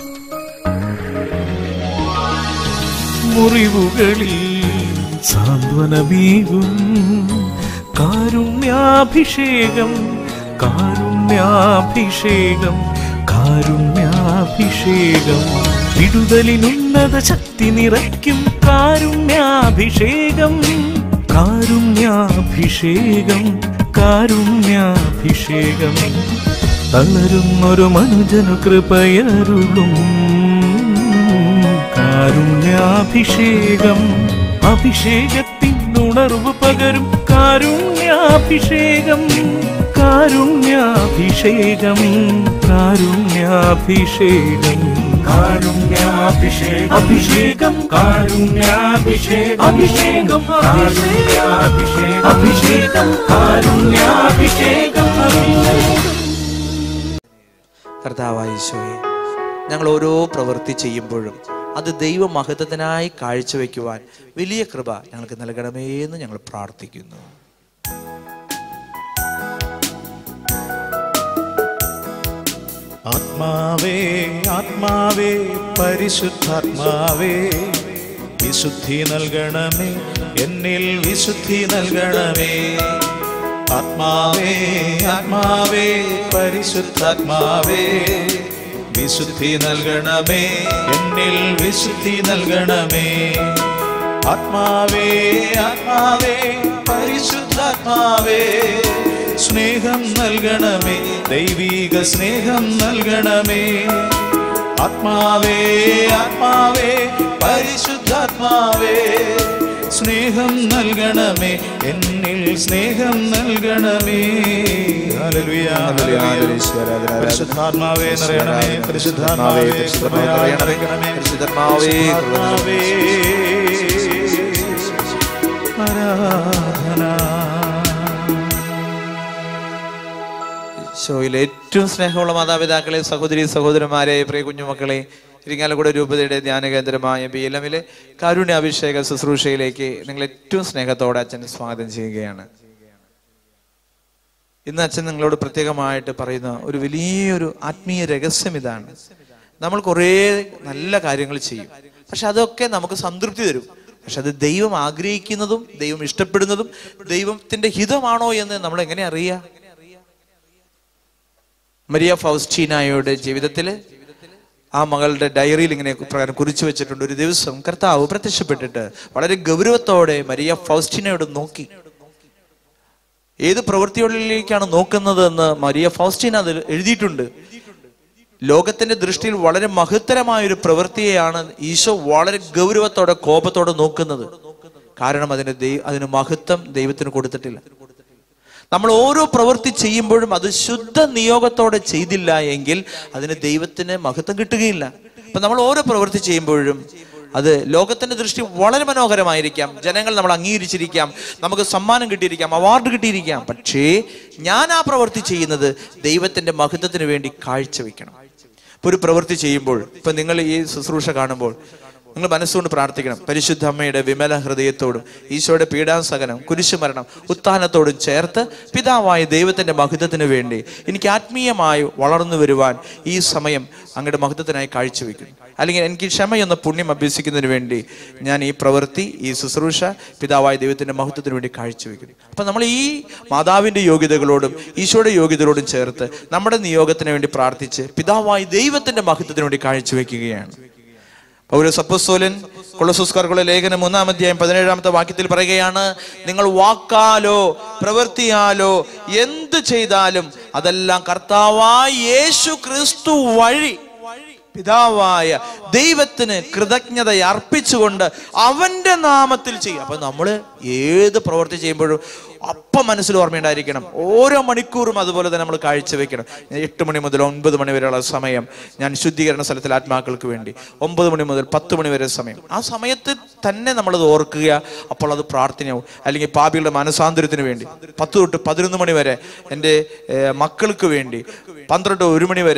മുറിവുകളിൽ സാന്ത്വനമേകും കാരുണ്യാഭിഷേകം കാരുണ്യാഭിഷേകം കാരുണ്യാഭിഷേകം വിടുതലിനുന്നത ശക്തി നിറയ്ക്കും കാരുണ്യാഭിഷേകം കാരുണ്യാഭിഷേകം കാരുണ്യാഭിഷേകം തളരുന്നൊരു മനുജനു കൃപയരുളും കാരുണ്യാഭിഷേകം അഭിഷേകത്തിൻ ഉണർവ് പകരും കാരുണ്യാഭിഷേകം കാരുണ്യാഭിഷേകം കാരുണ്യാഭിഷേകം കാരുണ്യാഭിഷേകം അഭിഷേകം കാരുണ്യാഭിഷേകം അഭിഷേകം കാരുണ്യാഭിഷേകം അഭിഷേകം കാരുണ്യാഭിഷേകം അഭിഷേകം കർത്താവായ ഈശോയെ ഞങ്ങൾ ഓരോ പ്രവൃത്തി ചെയ്യുമ്പോഴും അത് ദൈവമഹത്വത്തിനായി കാഴ്ചവെക്കുവാൻ വലിയ കൃപ ഞങ്ങൾക്ക് നൽകണമേ എന്ന് ഞങ്ങൾ പ്രാർത്ഥിക്കുന്നു ആത്മാവേ ആത്മാവേ പരിശുദ്ധാത്മാവേ വിശുദ്ധി നൽകണമേ എന്നിൽ വിശുദ്ധി നൽകണമേ ആത്മാവേ ആത്മാവേ പരിശുദ്ധാത്മാവേ വിശുദ്ധി നൽകണമേ എന്നിൽ വിശുദ്ധി നൽകണമേ ആത്മാവേ ആത്മാവേ പരിശുദ്ധാത്മാവേ സ്നേഹം നൽകണമേ ദൈവീക സ്നേഹം നൽകണമേ ആത്മാവേ ആത്മാവേ പരിശുദ്ധാത്മാവേ സ്നേഹം നൽകണമേ എന്നിൽ സ്നേഹം നൽകണമേ ഹല്ലേലൂയ, ഹല്ലേലൂയ. പരിശുദ്ധാത്മാവേ നിറയണമേ പരിശുദ്ധാത്മാവേ കൃപയാൽ നിറയ്ക്കണമേ. പരിശുദ്ധാത്മാവേ, പരിശുദ്ധാത്മാവേ, ആരാധന ഈശോയിൽ ഏറ്റവും സ്നേഹമുള്ള മാതാപിതാക്കളെ സഹോദരി സഹോദരന്മാരെ പ്രിയ കുഞ്ഞുമക്കളെ ഇരിങ്ങാലക്കുട രൂപതയുടെ ധ്യാന കേന്ദ്രമായ ബി എൽ എമ്മിലെ കാരുണ്യാഭിഷേക ശുശ്രൂഷയിലേക്ക് നിങ്ങൾ ഏറ്റവും സ്നേഹത്തോടെ അച്ഛൻ സ്വാഗതം ചെയ്യുകയാണ് ഇന്ന് അച്ഛൻ നിങ്ങളോട് പ്രത്യേകമായിട്ട് പറയുന്ന ഒരു വലിയൊരു ആത്മീയ രഹസ്യം ഇതാണ് നമ്മൾ കുറേ നല്ല കാര്യങ്ങൾ ചെയ്യും പക്ഷെ അതൊക്കെ നമുക്ക് സംതൃപ്തി തരും പക്ഷെ അത് ദൈവം ആഗ്രഹിക്കുന്നതും ദൈവം ഇഷ്ടപ്പെടുന്നതും ദൈവത്തിന്റെ ഹിതമാണോ എന്ന് നമ്മൾ എങ്ങനെ അറിയാ മരിയ ഫൗസ്റ്റീനായുടെ ജീവിതത്തിൽ ആ മകളുടെ ഡയറിയിൽ ഇങ്ങനെ പ്രകാരം കുറിച്ചു വെച്ചിട്ടുണ്ട് ഒരു ദിവസം കർത്താവ് പ്രത്യക്ഷപ്പെട്ടിട്ട് വളരെ ഗൗരവത്തോടെ മരിയ ഫൗസ്റ്റീനയോട് നോക്കി ഏത് പ്രവൃത്തികളിലേക്കാണ് നോക്കുന്നത് എന്ന് മരിയ ഫൗസ്റ്റീന അതിൽ എഴുതിയിട്ടുണ്ട് ലോകത്തിന്റെ ദൃഷ്ടിയിൽ വളരെ മഹത്തരമായ ഒരു പ്രവൃത്തിയെയാണ് ഈശോ വളരെ ഗൗരവത്തോടെ കോപത്തോടെ നോക്കുന്നത് കാരണം അതിന് ദൈ- അതിന് മഹത്വം ദൈവത്തിന് കൊടുത്തിട്ടില്ല നമ്മൾ ഓരോ പ്രവൃത്തി ചെയ്യുമ്പോഴും അത് ശുദ്ധ നിയോഗത്തോടെ ചെയ്തില്ല എങ്കിൽ അതിന് ദൈവത്തിന് മഹത്വം കിട്ടുകയില്ല അപ്പൊ നമ്മൾ ഓരോ പ്രവൃത്തി ചെയ്യുമ്പോഴും അത് ലോകത്തിന്റെ ദൃഷ്ടി വളരെ മനോഹരമായിരിക്കാം ജനങ്ങൾ നമ്മൾ അംഗീകരിച്ചിരിക്കാം നമുക്ക് സമ്മാനം കിട്ടിയിരിക്കാം അവാർഡ് കിട്ടിയിരിക്കാം പക്ഷേ ഞാൻ ആ പ്രവൃത്തി ചെയ്യുന്നത് ദൈവത്തിന്റെ മഹത്വത്തിന് വേണ്ടി കാഴ്ചവെക്കണം ഇപ്പൊ ഒരു പ്രവൃത്തി ചെയ്യുമ്പോൾ ഇപ്പൊ നിങ്ങൾ ഈ ശുശ്രൂഷ കാണുമ്പോൾ നിങ്ങൾ മനസ്സുകൊണ്ട് പ്രാർത്ഥിക്കണം പരിശുദ്ധ അമ്മയുടെ വിമല ഹൃദയത്തോടും ഈശോയുടെ പീഡാസകനം കുരിശുമരണം ഉത്ഥാനത്തോടും ചേർത്ത് പിതാവായ ദൈവത്തിന്റെ മഹത്വത്തിന് വേണ്ടി എനിക്ക് ആത്മീയമായി വളർന്നു വരുവാൻ ഈ സമയം അങ്ങയുടെ മഹത്വത്തിനായി കാഴ്ചവെക്കുന്നു അല്ലെങ്കിൽ എനിക്ക് ക്ഷമയെന്ന പുണ്യം അഭ്യസിക്കുന്നതിന് വേണ്ടി ഞാൻ ഈ പ്രവൃത്തി ഈ ശുശ്രൂഷ പിതാവായ ദൈവത്തിന്റെ മഹത്വത്തിന് വേണ്ടി കാഴ്ചവെക്കുന്നു അപ്പൊ നമ്മൾ ഈ മാതാവിന്റെ യോഗ്യതകളോടും ഈശോയുടെ യോഗ്യതകളോടും ചേർത്ത് നമ്മുടെ നിയോഗത്തിന് വേണ്ടി പ്രാർത്ഥിച്ച് പിതാവായ ദൈവത്തിന്റെ മഹത്വത്തിന് വേണ്ടി കാഴ്ചവെക്കുകയാണ് പൗരസപ്പസ്തോലൻ കൊളസുസ്കാർക്കുള്ള ലേഖനം മൂന്നാം അധ്യായം പതിനേഴാമത്തെ വാക്യത്തിൽ പറയുകയാണ് നിങ്ങൾ വാക്കാലോ പ്രവൃത്തിയാലോ എന്ത് ചെയ്താലും അതെല്ലാം കർത്താവായ യേശു ക്രിസ്തു വഴി പിതാവായ ദൈവത്തിന് കൃതജ്ഞത അർപ്പിച്ചുകൊണ്ട് അവന്റെ നാമത്തിൽ ചെയ്യും അപ്പൊ നമ്മള് ഏത് പ്രവൃത്തി ചെയ്യുമ്പോഴും അപ്പം മനസ്സിൽ ഓർമ്മയുണ്ടായിരിക്കണം ഓരോ മണിക്കൂറും അതുപോലെ തന്നെ നമ്മൾ കാഴ്ചവെക്കണം എട്ട് മണി മുതൽ ഒൻപത് മണി വരെയുള്ള സമയം ഞാൻ ശുദ്ധീകരണ സ്ഥലത്തിൽ ആത്മാക്കൾക്ക് വേണ്ടി ഒമ്പത് മണി മുതൽ പത്ത് മണി വരെ സമയം ആ സമയത്ത് തന്നെ നമ്മളത് ഓർക്കുക അപ്പോൾ അത് പ്രാർത്ഥനയാവും അല്ലെങ്കിൽ പാപികളുടെ മനസാന്തരത്തിന് വേണ്ടി പത്ത് തൊട്ട് പതിനൊന്ന് മണി വരെ എൻ്റെ ഏർ, മക്കൾക്ക് വേണ്ടി പന്ത്രണ്ട് ഒരു മണി വരെ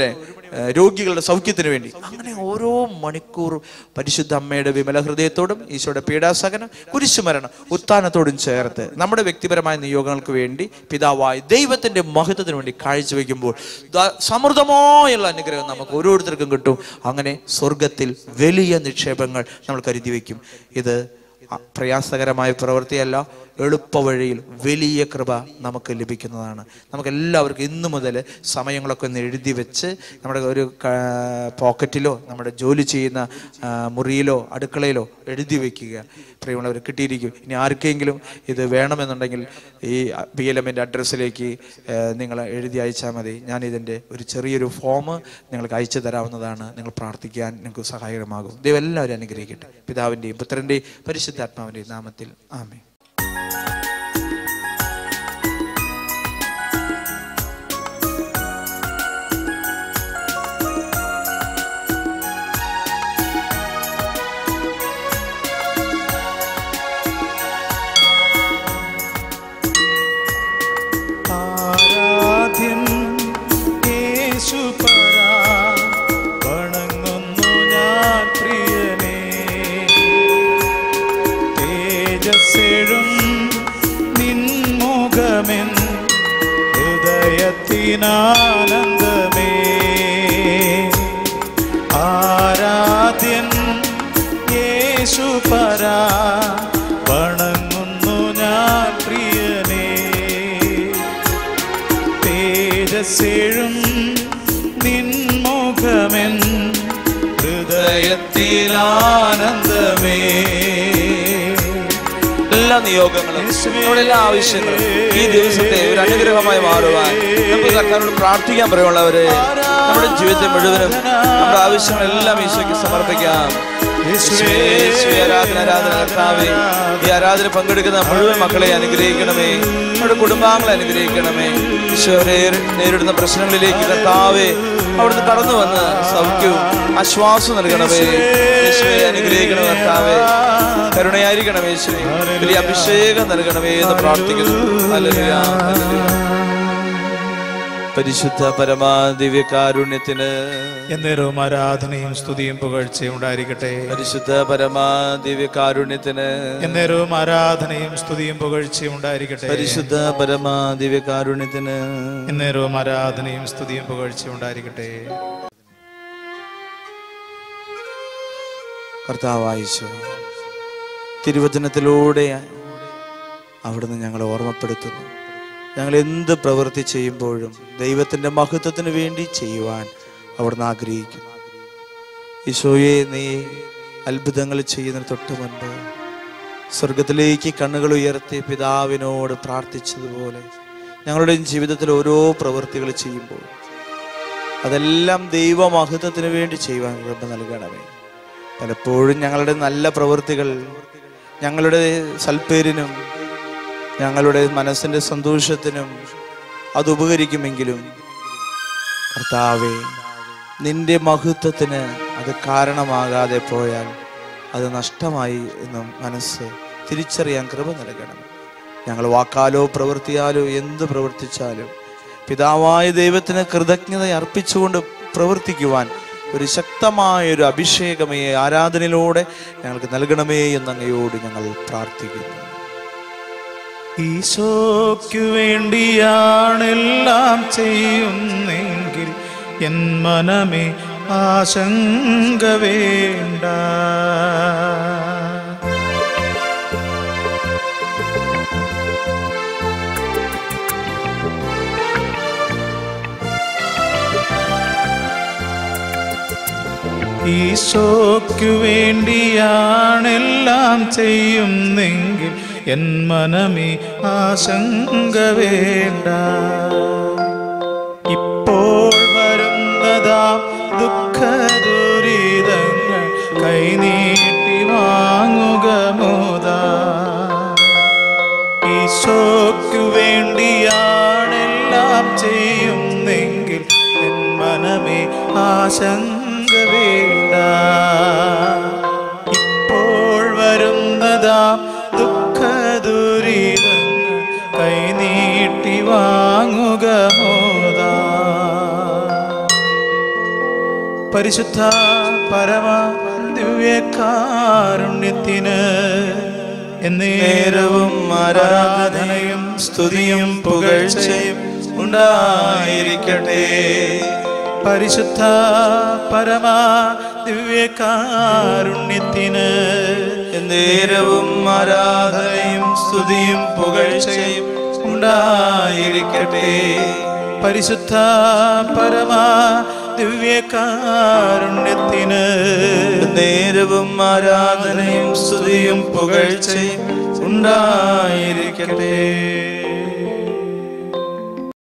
ഏഹ്, രോഗികളുടെ സൗഖ്യത്തിന് വേണ്ടി അങ്ങനെ ഓരോ മണിക്കൂർ പരിശുദ്ധ അമ്മയുടെ വിമല ഹൃദയത്തോടും ഈശോയുടെ പീഡാസകനം കുരിശുമരണം ഉത്ഥാനത്തോടും ചേർത്ത് നമ്മുടെ വ്യക്തിപരമായ നിയോഗങ്ങൾക്ക് വേണ്ടി പിതാവായ ദൈവത്തിന്റെ മഹത്വത്തിന് വേണ്ടി കാഴ്ചവെക്കുമ്പോൾ ദ- സമൃദ്ധമായുള്ള അനുഗ്രഹം നമുക്ക് ഓരോരുത്തർക്കും കിട്ടും അങ്ങനെ സ്വർഗത്തിൽ വലിയ നിക്ഷേപങ്ങൾ നമ്മൾ കരുതി വയ്ക്കും ഇത് അ- പ്രയാസകരമായ പ്രവൃത്തിയല്ല എളുപ്പവഴിയിൽ വലിയ കൃപ നമുക്ക് ലഭിക്കുന്നതാണ് നമുക്ക് എല്ലാവർക്കും ഇന്നു മുതൽ സമയങ്ങളൊക്കെ ഒന്ന് എഴുതി വെച്ച് നമ്മുടെ ഒരു ക- പോക്കറ്റിലോ നമ്മുടെ ജോലി ചെയ്യുന്ന ആ, മുറിയിലോ അടുക്കളയിലോ എഴുതി വെക്കുക പ്രിയമുള്ളവർ കിട്ടിയിരിക്കും ഇനി ആർക്കെങ്കിലും ഇത് വേണമെന്നുണ്ടെങ്കിൽ ഈ ബി എൽ എമ്മിൻ്റെ അഡ്രസ്സിലേക്ക് നിങ്ങൾ എഴുതി അയച്ചാൽ മതി ഞാൻ ഇതിൻ്റെ ഒരു ചെറിയൊരു ഫോം നിങ്ങൾക്ക് അയച്ചു തരാവുന്നതാണ് നിങ്ങൾ പ്രാർത്ഥിക്കാൻ നിങ്ങൾക്ക് സഹായകരമാകും ദൈവം എല്ലാവരും അനുഗ്രഹിക്കട്ടെ പിതാവിൻ്റെയും പുത്രൻ്റെയും പരിശുദ്ധാത്മാവിൻ്റെയും നാമത്തിൽ ആമേ ആരാധ്യൻ യേശുപരാ വണങ്ങുന്നു ഞാൻ പ്രിയനേ തേജസ്സെഴും നിൻമുഖമെൻ ഹൃദയത്തിനാനന്ദമേ ആരാധ്യൻ യേശുപരാ വണങ്ങുന്നു ഞാൻ പ്രിയനേ തേജസ്സെഴും നിൻമുഖമെൻ ഹൃദയത്തിലാനന്ദമേ എല്ലാ നിയോഗങ്ങളും നമ്മുടെ എല്ലാ ആവശ്യങ്ങളും ഈ ദിവസത്തെ ഒരു അനുഗ്രഹമായി മാറുവാൻ നമുക്ക് കർത്താവിനോട് പ്രാർത്ഥിക്കാൻ പറയുള്ളവരെ നമ്മുടെ ജീവിതത്തെ മുഴുവനും നമ്മുടെ ആവശ്യങ്ങളെല്ലാം ഈശോയ്ക്ക് സമർപ്പിക്കാം യേശുവേ, യേശുവേ, ആരാധന ആരാധന കർത്താവേ ഈ ആരാധന പങ്കെടുക്കുന്ന മുഴുവൻ മക്കളെ അനുഗ്രഹിക്കണമേ നമ്മുടെ കുടുംബാംഗങ്ങളെ അനുഗ്രഹിക്കണമേ ഈശോരെ നേരിടുന്ന പ്രശ്നങ്ങളിലേക്ക് കർത്താവേ അവിടുന്ന് കടന്നു വന്ന് സൗഖ്യവും ആശ്വാസവും നൽകണമേ യേശുവെ അനുഗ്രഹിക്കണമേ കർത്താവേ കരുണയായിരിക്കണമേ യേശുവേ വലിയ അഭിഷേകം നൽകണമേ എന്ന് പ്രാർത്ഥിക്കുന്നു ഹല്ലേലൂയ, ഹല്ലേലൂയ. പരിശുദ്ധ പരമാദിവ്യ കാരുണ്യത്തിന് എന്നേരവും ആരാധനയും സ്തുതിയും പുകഴ്ചയും ഉണ്ടായിരിക്കട്ടെ പരിശുദ്ധ പരമാദിവ്യ കാരുണ്യത്തിന് എന്നേരവും ആരാധനയും സ്തുതിയും പുകഴ്ചയും ഉണ്ടായിരിക്കട്ടെ പരിശുദ്ധ പരമാദിവ്യ കാരുണ്യത്തിന് എന്നേരവും ആരാധനയും സ്തുതിയും പുകഴ്ചയും ഉണ്ടായിരിക്കട്ടെ കർത്താവായിശോ തിരുവചനത്തിലൂടെ അവിടുന്ന് ഞങ്ങളെ ഓർമ്മപ്പെടുത്തുന്നു ഞങ്ങൾ എന്ത് പ്രവൃത്തി ചെയ്യുമ്പോഴും ദൈവത്തിൻ്റെ മഹത്വത്തിന് വേണ്ടി ചെയ്യുവാൻ അവിടുന്ന് ആഗ്രഹിക്കുന്നു ഈശോയെ നീ അത്ഭുതങ്ങൾ ചെയ്യുന്നതിന് തൊട്ട് മുൻപ് സ്വർഗത്തിലേക്ക് കണ്ണുകൾ ഉയർത്തി പിതാവിനോട് പ്രാർത്ഥിച്ചതുപോലെ ഞങ്ങളുടെ ജീവിതത്തിൽ ഓരോ പ്രവൃത്തികൾ ചെയ്യുമ്പോൾ അതെല്ലാം ദൈവമഹത്വത്തിന് വേണ്ടി ചെയ്യുവാൻ കൃപ നൽകണമേ പലപ്പോഴും ഞങ്ങളുടെ നല്ല പ്രവൃത്തികൾ ഞങ്ങളുടെ സൽപ്പേരിനും ഞങ്ങളുടെ മനസ്സിൻ്റെ സന്തോഷത്തിനും അത് ഉപകരിക്കുമെങ്കിലും കർത്താവെ നിന്റെ മഹത്വത്തിന് അത് കാരണമാകാതെ പോയാൽ അത് നഷ്ടമായി എന്നും മനസ്സ് തിരിച്ചറിയാൻ കൃപ നൽകണം ഞങ്ങൾ വാക്കാലോ പ്രവൃത്തിയാലോ എന്ത് പ്രവർത്തിച്ചാലും പിതാവായ ദൈവത്തിന് കൃതജ്ഞത അർപ്പിച്ചുകൊണ്ട് പ്രവർത്തിക്കുവാൻ ഒരു ശക്തമായ ഒരു അഭിഷേകമേ ആരാധനയിലൂടെ ഞങ്ങൾക്ക് നൽകണമേ എന്ന് അങ്ങയോട് ഞങ്ങൾ പ്രാർത്ഥിക്കുന്നു ഈശോയ്ക്കു വേണ്ടിയാണെല്ലാം ചെയ്യുന്നെങ്കിൽ എൻ മനമേ ആശങ്ക വേണ്ട ഈശോയ്ക്കു വേണ്ടിയാണെല്ലാം ചെയ്യുന്നെങ്കിൽ എൻ മനമേ ആശങ്ക വേണ്ട ഇപ്പോൾ വരുന്നതാ ദുഃഖ ദുരിതങ്ങൾ കൈനീട്ടി വാങ്ങുക മോദാ ഈശോയ്ക്കു വേണ്ടിയാണെല്ലാം ചെയ്യുന്നെങ്കിൽ എൻ മനമേ ആശങ്ക വേണ്ട ഇപ്പോൾ വരുന്നതാ ദുഃഖ ദുരിതങ്ങൾ കൈനീട്ടി വാങ്ങുക മോദാ പരിശുദ്ധ പരമ ദിവ്യകാരുണ്യത്തിന് എന്നേരവും ആരാധനയും സ്തുതിയും പുകഴ്ചയും ഉണ്ടായിരിക്കട്ടെ പരിശുദ്ധ പരമ ദിവ്യകാരുണ്യത്തിന് എന്നേരവും ആരാധനയും സ്തുതിയും പുകഴ്ചയും ഉണ്ടായിരിക്കട്ടെ പരിശുദ്ധ പരമ ദിവ്യകാരുണ്യത്തിന് നേരവും ആരാധനയും സ്തുതിയും പുകഴ്ചയും ഉണ്ടായിരിക്കട്ടെ